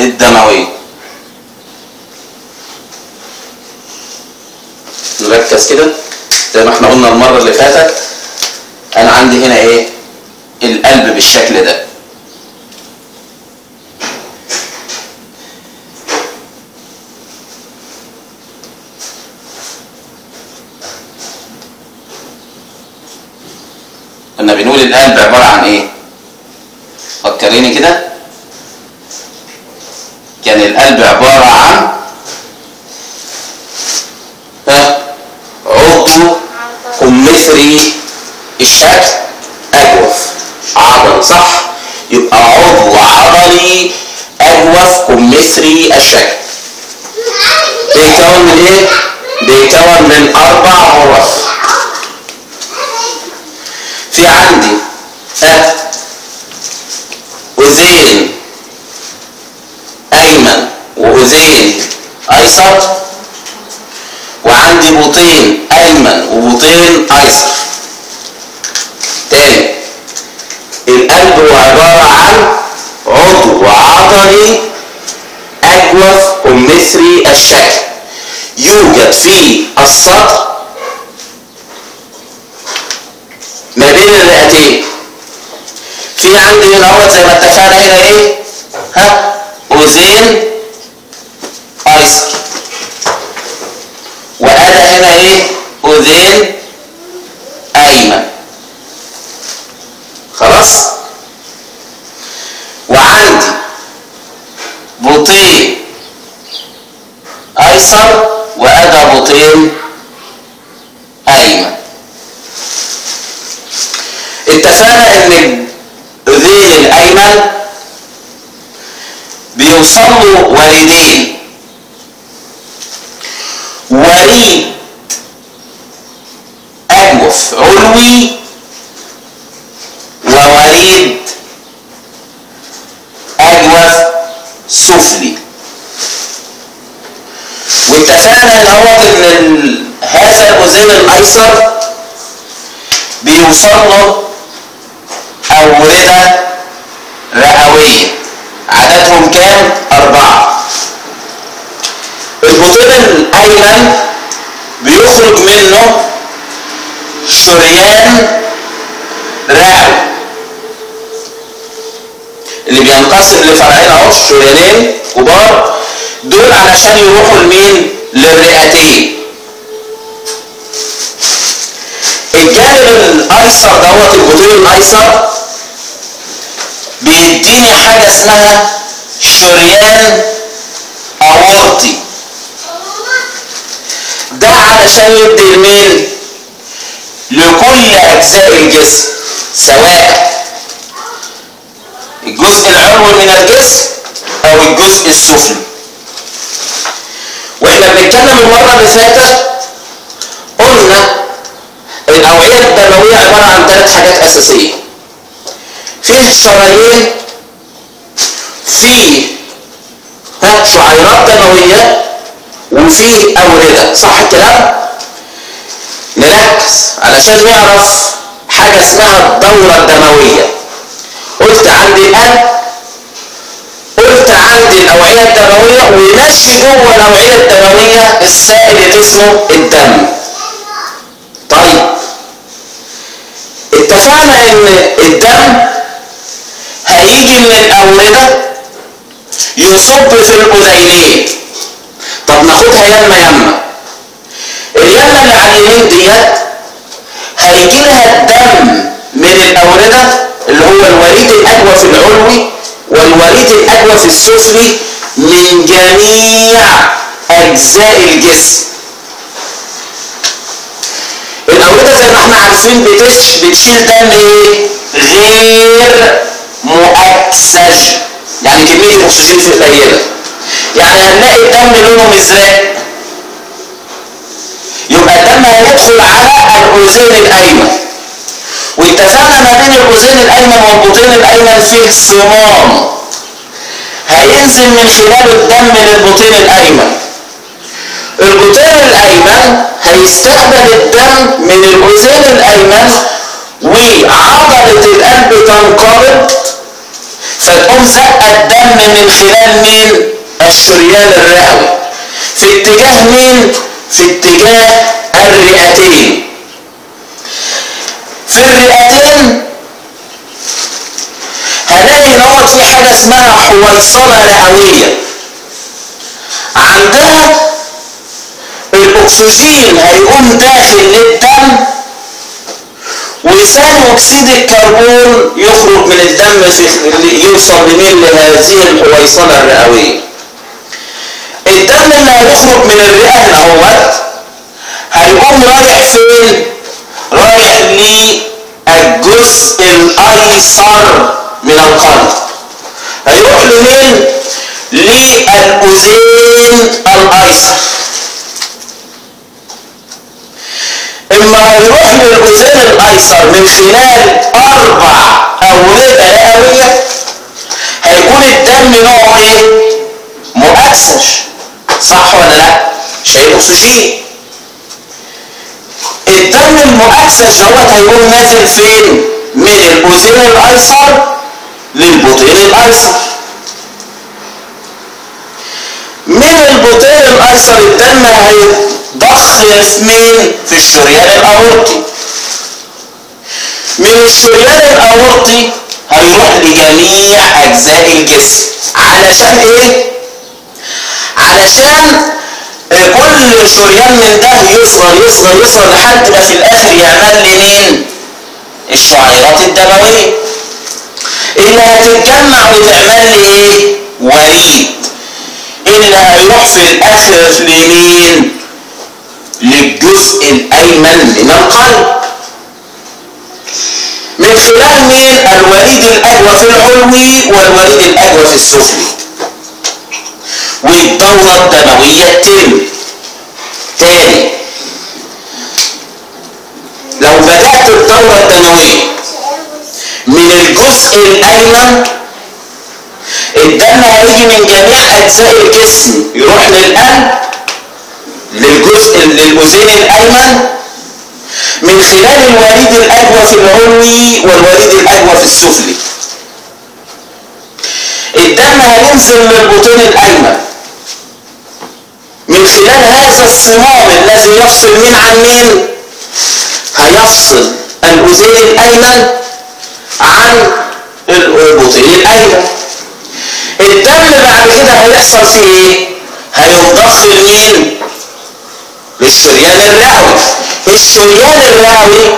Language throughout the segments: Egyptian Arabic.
الدموية نركز كده زي ما احنا قلنا المرة اللي فاتت انا عندي هنا ايه القلب بالشكل ده كنا بنقول القلب عبارة عن ايه فكريني كده كان القلب عبارة عن ها عضو كمثري الشكل أجوف عضل صح يبقى عضو عضلي أجوف كمثري الشكل بيتكون من ايه؟ بيتكون من أربع غرف في عندي ها أذين أيمن وأذين أيسر وعندي بطين أيمن وبطين أيسر تاني القلب هو عبارة عن عضو عضلي أجوف كمثري الشكل يوجد في السطح ما بين الرئتين في عندي هنا اهوت زي ما اتفقنا هنا ايه ها اذين ايسر وانا هنا ايه اذين ايمن خلاص وعندي بطين ايسر وادا بطين ايمن اتفقنا ان الاذين الايمن بيوصل له وريدين وريد اجوف علوي ووريد اجوف سفلي واتفقنا ان هو ان ال- هذا الاذين الايسر بيوصل له أوردة رئوية عددهم كام؟ أربعة البطين الأيمن بيخرج منه شريان رئوي اللي بينقسم لفرعين اهو شريانين كبار دول علشان يروحوا لمين؟ للرئتين الجانب الايسر دوت البطين الايسر بيديني حاجه اسمها شريان اورطي ده علشان يدي لمين لكل اجزاء الجسم سواء الجزء العلوي من الجسم او الجزء السفلي واحنا بنتكلم المره اللي فاتت قلنا الأوعية الدموية عبارة عن ثلاث حاجات أساسية فيه شرايين فيه ها شعيرات دموية وفيه أوردة صح الكلام؟ نركز علشان نعرف حاجة اسمها الدورة الدموية قلت عندي القلب قلت عندي الأوعية الدموية وماشي جوه الأوعية الدموية السائل اللي اسمه الدم طيب اتفقنا ان الدم هيجي من الاوردة يصب في الاذينين طب ناخدها يمه يمه اليمه اللي على اليمين ديت هيجي لها الدم من الاورده اللي هو الوريد الاجوف العلوي والوريد الاجوف السفلي من جميع اجزاء الجسم الأوردة زي ما احنا عارفين بتش بتشيل دم ايه؟ غير مؤكسج يعني كمية الأكسجين فيه قليلة يعني هنلاقي الدم لونه مزرق يبقى الدم هيدخل على الأذين الأيمن واتفقنا ما بين الأذين الأيمن والبطين الأيمن فيه صمام هينزل من خلال الدم للبطين الأيمن البطين الايمن هيستقبل الدم من الاذين الايمن وعضلة القلب تنقبض فتقوم زقة الدم من خلال مين الشريان الرئوي في اتجاه مين في اتجاه الرئتين في الرئتين هلاقي نوع في حاجة اسمها حويصلة رئوية عندها الاكسجين هيقوم داخل للدم وثاني اكسيد الكربون يخرج من الدم في يوصل لمين لهذه الحويصله الرئويه الدم اللي هيخرج من الرئه هنا اهوت هيقوم رايح فين رايح للجزء الايسر من القلب هيروح لمين للاذين الايسر اما هيروح للاذين الايسر من خلال اربع اورده رئويه هيكون الدم نوعه ايه مؤكسج صح ولا لا شايل اكسجين الدم المؤكسج دوت هيقوم نازل فين من الاذين الايسر للبطين الايسر من البطين الايسر الدم هيضخ ياسمين في الشريان الاورطي من الشريان الاورطي هيروح لجميع اجزاء الجسم علشان ايه علشان كل شريان من ده يصغر يصغر يصغر لحد ما في الاخر يعمل لي مين الشعيرات الدمويه اللي هتتجمع وتعمل لي ايه وريد اللي هيروح في الاخر لمين للجزء الايمن من القلب من خلال مين الوريد الاجوف العلوي والوريد الاجوف السفلي والدورة الدموية تتم تاني لو بدأت الدورة الدموية من الجزء الأيمن الدم هيجي من جميع أجزاء الجسم يروح للقلب للجزء للأذين الأيمن من خلال الوريد الأجوف العلوي والوريد الأجوف السفلي الدم هينزل للبطين الأيمن من خلال هذا الصمام الذي يفصل مين عن مين هيفصل الأذين الأيمن عن البطين الأيمن الدم بعد كده هيحصل فيه ايه هينضخ لمين للشريان الرئوي الشريان الرئوي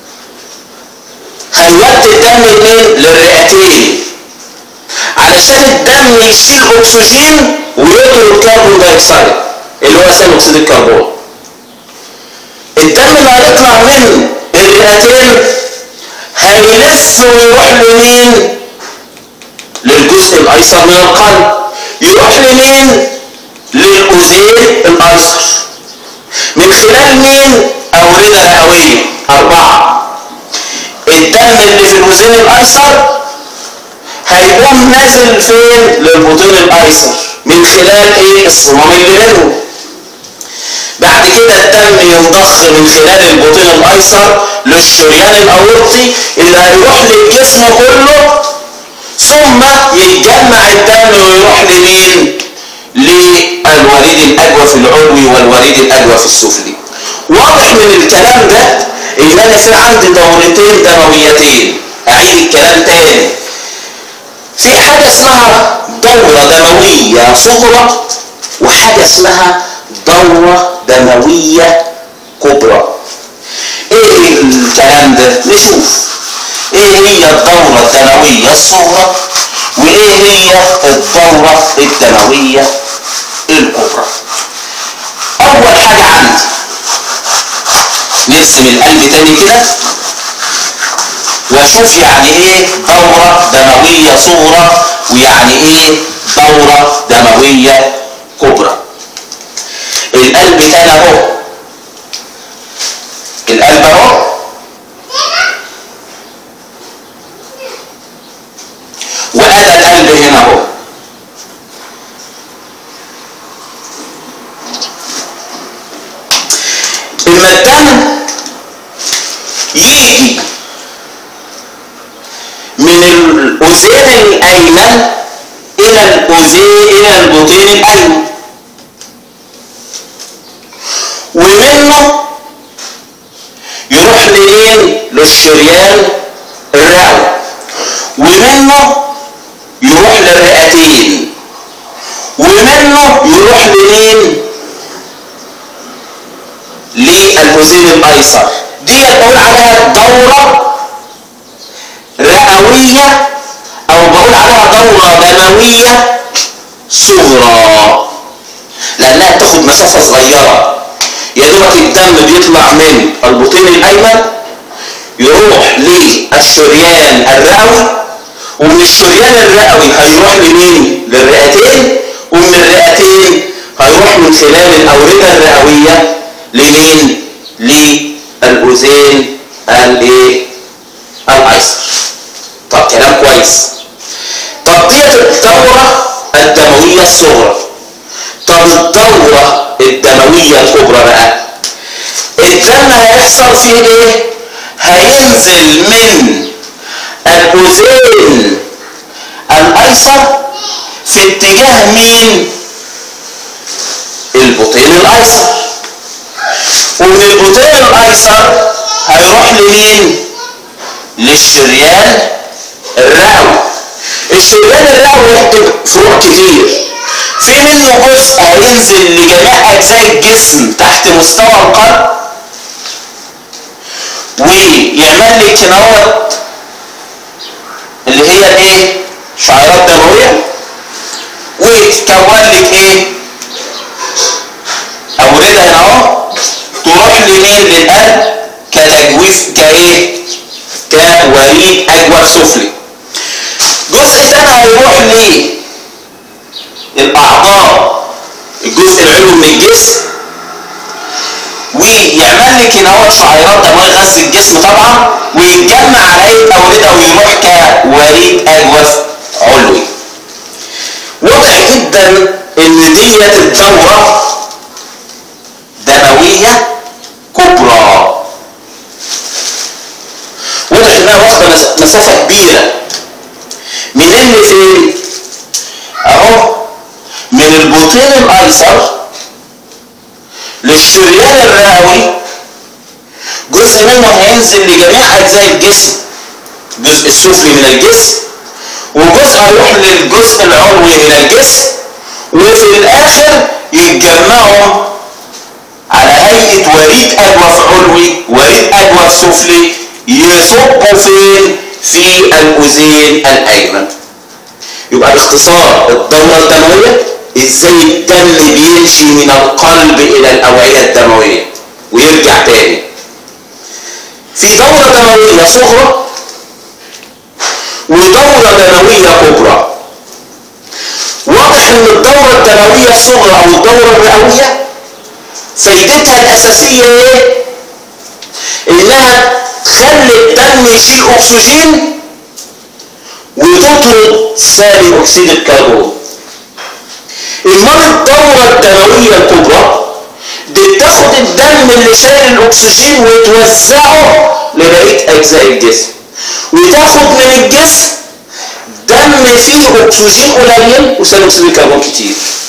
هيودي الدم منين للرئتين علشان الدم يشيل اكسجين ويطرد كربون دايوكسيد اللي هو ثاني اكسيد الكربون الدم اللي هيطلع من الرئتين هيلف ويروح لمين للجزء الايسر من القلب يروح لمين للاذين الايسر من خلال مين اورده رئويه اربعه الدم اللي في الاذين الايسر هيقوم نازل فين للبطين الايسر من خلال ايه الصمام اللي بينهم بعد كده الدم ينضخ من خلال البطين الايسر للشريان الاورطي اللي هيروح للجسم كله ثم يتجمع الدم ويروح لمين للوريد الاجوف العلوي والوريد الاجوف السفلي واضح من الكلام ده ان انا في عندي دورتين دمويتين اعيد الكلام تاني في حاجه اسمها دوره دمويه صغرى وحاجه اسمها دوره دمويه كبرى ايه الكلام ده نشوف ايه هي الدورة الدموية الصغرى وايه هي الدورة الدموية الكبرى اول حاجة عندي نرسم القلب تاني كده واشوف يعني ايه دورة دموية صغرى ويعني ايه دورة دموية كبرى القلب تاني اهو القلب اهو وادى القلب هنا اهو اما الدم يجي من الأذين الأيمن إلى الأذين إلى البطين الأيمن ومنه يروح لمين للشريان الرئوي ومنه يروح للرئتين ومنه يروح لمين للأذين الأيسر دي بقول عليها دورة رئوية أو بقول عليها دورة دموية صغرى لأنها بتاخد مسافة صغيرة يا دوبك الدم بيطلع من البطين الأيمن يروح للشريان الرئوي ومن الشريان الرئوي هيروح لمين؟ للرئتين ومن الرئتين هيروح من خلال الأوردة الرئوية لمين؟ للأذين الايه؟ الأيسر. طب كلام كويس. طب ديت الدورة الدموية الصغرى. طب الدورة الدموية الكبرى بقى. الدم هيحصل فيه ايه؟ هينزل من الأذين الأيسر في اتجاه مين؟ البطين الأيسر ومن البطين الأيسر هيروح لمين؟ للشريان الرئوي الشريان الرئوي يحتوي فروع كتير في منه جزء هينزل لجميع أجزاء الجسم تحت مستوى القلب ويعمل لي كنوت اللي هي الايه شعيرات دمويه وتكون لك ايه اوردة هنا اهو تروح لمين للقلب كتجويف كايه كوريد اجوف سفلي جزء تاني هيروح للاعضاء الجزء العلوي من الجسم ويعمل لك هنا هو شعيرات دمويه غز الجسم طبعا ويتجمع على اي اورده ويروح كوريد اجوف علوي واضح جدا ان ديت الدوره دمويه كبرى واضح انها واخده مسافه كبيره منين لفين اهو من البطين الايسر للشريان الرئوي جزء منه هينزل لجميع اجزاء الجسم الجزء السفلي من الجسم وجزء هيروح للجزء العلوي من الجسم وفي الاخر يتجمعوا على هيئه وريد اجوف علوي وريد اجوف سفلي يصبوا فين في الاذين الايمن يبقى باختصار الدوره الدمويه ازاي الدم بيمشي من القلب الى الاوعيه الدمويه ويرجع تاني في دوره دمويه صغرى ودوره دمويه كبرى واضح ان الدوره الدمويه الصغرى او الدوره الرئويه فايدتها الاساسيه ايه انها تخلي الدم يشيل اكسجين وتطرد ثاني اكسيد الكربون امال الدورة الدموية الكبرى دي بتاخد الدم اللي شايل الاكسجين وتوزعه لبقية اجزاء الجسم وتاخد من الجسم دم فيه اكسجين قليل وثاني اكسيد الكربون كتير